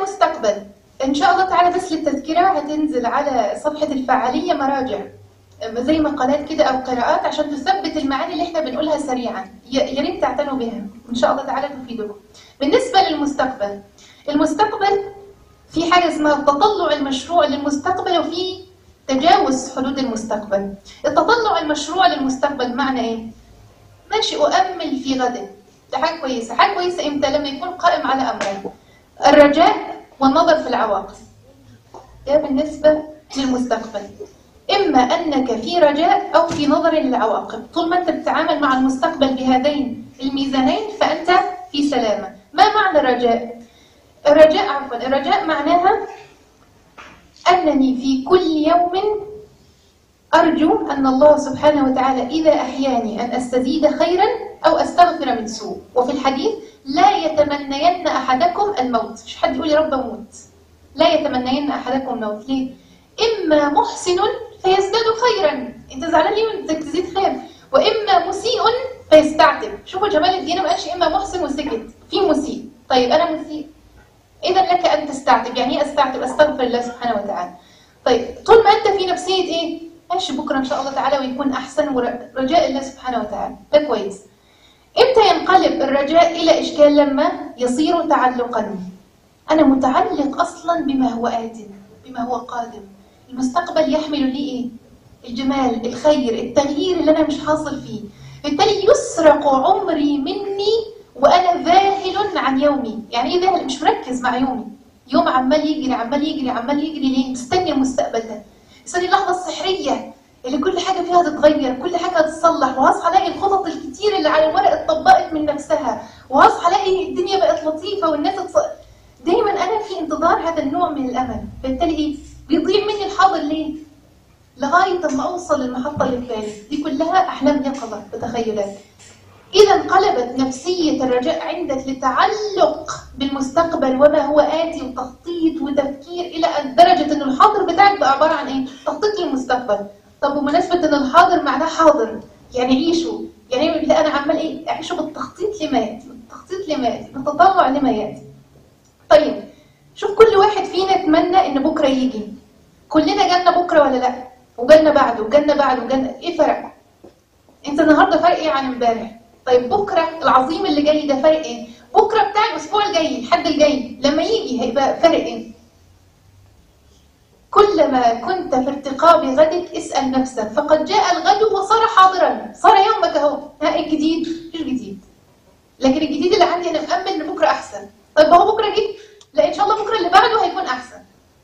المستقبل ان شاء الله تعالى بس للتذكره هتنزل على صفحه الفعاليه مراجع زي مقالات كده او قراءات عشان تثبت المعاني اللي احنا بنقولها سريعا يا يا ريت تعتنوا بها ان شاء الله تعالى تفيدكم بالنسبه للمستقبل المستقبل في حاجه اسمها التطلع المشروع للمستقبل وفي تجاوز حدود المستقبل التطلع المشروع للمستقبل معنى ايه ماشي أؤمل في غد ده حاجة كويسة حاجة كويسة إمتى لما يكون قائم على أمرين الرجاء والنظر في العواقب ده بالنسبة للمستقبل إما أنك في رجاء أو في نظر للعواقب طول ما أنت بتتعامل مع المستقبل بهذين الميزانين فأنت في سلامة ما معنى الرجاء؟ الرجاء عفوا الرجاء معناها أنني في كل يوم أرجو أن الله سبحانه وتعالى إذا أحياني أن أستزيد خيرا أو أستغفر من سوء وفي الحديث لا يتمنين أحدكم الموت مش حد يقول يا رب أموت لا يتمنين أحدكم الموت ليه؟ إما محسن فيزداد خيرا أنت زعلان ليه من تزيد خير وإما مسيء فيستعتب شوفوا جمال الدين ما قالش إما محسن وسكت في مسيء طيب أنا مسيء إذا لك أن تستعتب يعني إيه أستعتب أستغفر الله سبحانه وتعالى طيب طول ما أنت في نفسية إيه ماشي بكرة إن شاء الله تعالى ويكون أحسن ورجاء الله سبحانه وتعالى ده كويس إمتى ينقلب الرجاء إلى إشكال لما يصير تعلقا أنا متعلق أصلا بما هو آت بما هو قادم المستقبل يحمل لي إيه الجمال الخير التغيير اللي أنا مش حاصل فيه بالتالي يسرق عمري مني وأنا ذاهل عن يومي يعني إيه ذاهل مش مركز مع يومي يوم عمال يجري عمال يجري عمال يجري ليه مستني المستقبل ده مستني اللحظة السحرية اللي كل حاجة فيها تتغير كل حاجة هتتصلح وهصحى الاقي الخطط الكتير اللي على الورق اتطبقت من نفسها وهصحى الاقي الدنيا بقت لطيفة والناس اتص... دايما انا في انتظار هذا النوع من الامل بالتالي ايه بيضيع مني الحاضر ليه لغاية ما اوصل للمحطة اللي في بالي دي كلها احلام يقظة وتخيلات إذا انقلبت نفسية الرجاء عندك لتعلق بالمستقبل وما هو آتي وتخطيط وتفكير إلى أن درجة أن الحاضر بتاعك بقى عبارة عن إيه؟ تخطيط للمستقبل. طب بمناسبة أن الحاضر معناه حاضر يعني عيشوا يعني لا أنا عمال إيه؟ أعيشه بالتخطيط لما يأتي بالتخطيط لما يأتي بالتطلع لما يأتي. طيب شوف كل واحد فينا يتمنى أن بكرة يجي. كلنا جالنا بكرة ولا لأ؟ وجالنا بعده وجالنا بعده وجالنا إيه فرق؟ أنت النهارده فرق إيه عن امبارح؟ طيب بكره العظيم اللي جاي ده فرق ايه؟ بكره بتاع الاسبوع الجاي الحد الجاي لما يجي هيبقى فرق ايه؟ كلما كنت في ارتقاب غدك اسال نفسك فقد جاء الغد وصار حاضرا صار يومك اهو ها ايه الجديد؟ مفيش جديد لكن الجديد اللي عندي انا مأمل ان بكره احسن طيب هو بكره جه؟ لا ان شاء الله بكره اللي بعده هيكون احسن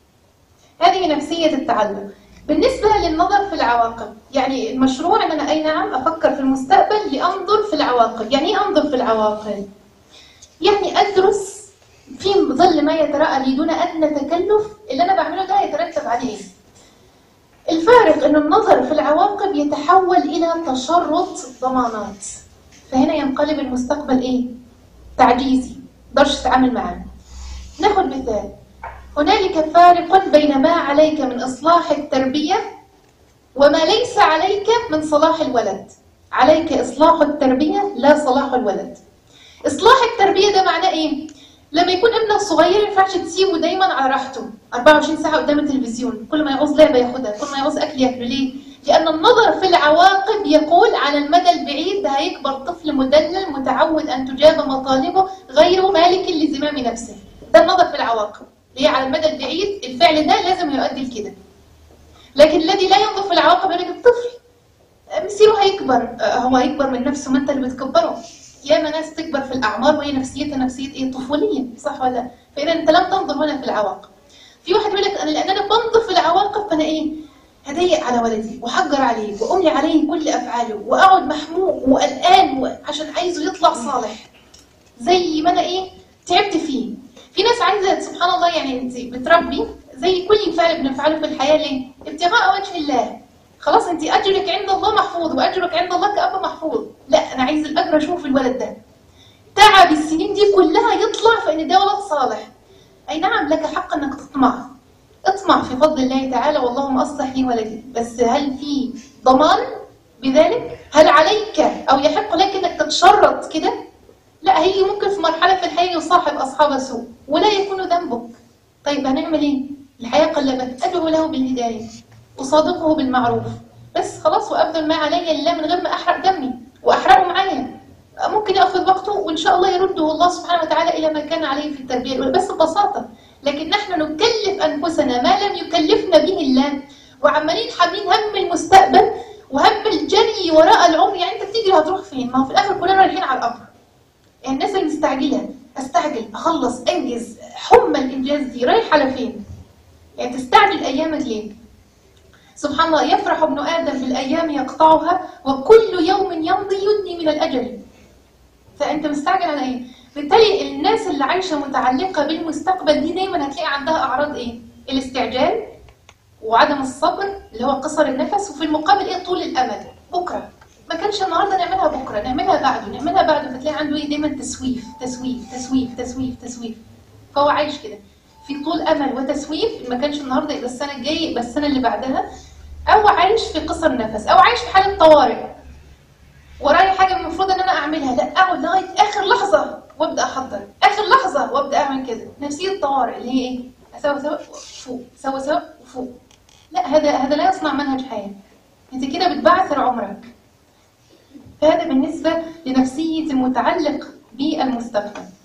هذه نفسيه التعلق بالنسبة للنظر في العواقب يعني المشروع أن أنا أي نعم أفكر في المستقبل لأنظر في العواقب يعني إيه أنظر في العواقب؟ يعني أدرس في ظل ما يتراءى لي دون أدنى تكلف اللي أنا بعمله ده يترتب عليه إيه؟ الفارق أن النظر في العواقب يتحول إلى تشرط ضمانات فهنا ينقلب المستقبل إيه؟ تعجيزي مقدرش أتعامل معاه ناخد مثال هنالك فارق بين ما عليك من إصلاح التربية وما ليس عليك من صلاح الولد عليك إصلاح التربية لا صلاح الولد إصلاح التربية ده معناه إيه؟ لما يكون ابنك صغير ما ينفعش تسيبه دايما على راحته 24 ساعة قدام التلفزيون كل ما يعوز لعبة ياخدها كل ما يعوز أكل ياكله ليه؟ لأن النظر في العواقب يقول على المدى البعيد ده هيكبر طفل مدلل متعود أن تجاب مطالبه غير مالك لزمام نفسه ده النظر في العواقب هي على المدى البعيد الفعل ده لازم يؤدي لكده لكن الذي لا ينظر في العواقب يقول لك الطفل مصيره هيكبر هو هيكبر من نفسه ما انت اللي بتكبره ياما ناس تكبر في الاعمار وهي نفسيتها نفسيه ايه طفوليه صح ولا لا فاذا انت لم تنظر هنا في العواقب في واحد يقول لك انا لان انا بنظر في العواقب فانا ايه هضيق على ولدي وحجر عليه واملي عليه كل افعاله واقعد محموق وقلقان عشان عايزه يطلع صالح زي ما انا ايه تعبت فيه في ناس عايزه سبحان الله يعني انت بتربي زي كل فعل بنفعله في الحياه ليه؟ ابتغاء وجه الله خلاص انت اجرك عند الله محفوظ واجرك عند الله كأب محفوظ لا انا عايز الاجر اشوف الولد ده تعب السنين دي كلها يطلع في ان ده ولد صالح اي نعم لك حق انك تطمع اطمع في فضل الله تعالى واللهم اصلح لي ولدي بس هل في ضمان بذلك هل عليك او يحق لك انك تتشرط كده لا هيجي ممكن في مرحلة في الحياة يصاحب أصحاب سوء ولا يكون ذنبك طيب هنعمل ايه الحياه قلبت ادعو له بالهدايه اصادقه بالمعروف بس خلاص وافضل ما علي الا من غير ما احرق دمي واحرقه معايا ممكن ياخذ وقته وان شاء الله يرده الله سبحانه وتعالى الى ما كان عليه في التربيه الاولى بس ببساطه لكن نحن نكلف انفسنا ما لم يكلفنا به الله وعمالين حاملين هم المستقبل وهم الجري وراء العمر يعني انت بتجري هتروح فين؟ ما هو في الاخر كلنا رايحين على القبر. يعني الناس المستعجله استعجل اخلص انجز حمى الانجاز دي رايح على فين؟ يعني تستعجل ايامك ليه؟ سبحان الله يفرح ابن ادم بالايام يقطعها وكل يوم يمضي يدني من الاجل. فانت مستعجل على ايه؟ بالتالي الناس اللي عايشه متعلقه بالمستقبل دي دايما هتلاقي عندها اعراض ايه؟ الاستعجال وعدم الصبر اللي هو قصر النفس وفي المقابل ايه طول الامل بكره ما كانش النهارده نعملها بكره نعملها بعده نعملها بعده فتلاقي عنده ايه دايما تسويف تسويف تسويف تسويف تسويف فهو عايش كده في طول امل وتسويف ما كانش النهارده يبقى السنه الجايه يبقى السنه اللي بعدها او عايش في قصر نفس او عايش في حاله طوارئ ورايا حاجه المفروض ان انا اعملها لا اقعد لغايه اخر لحظه وابدا احضر اخر لحظه وابدا اعمل كده نفسيه طوارئ اللي هي ايه اسوي سوا فوق سوا سوا وفوق لا هذا هذا لا يصنع منهج حياه انت كده بتبعثر عمرك فهذا بالنسبه لنفسيه المتعلق بالمستقبل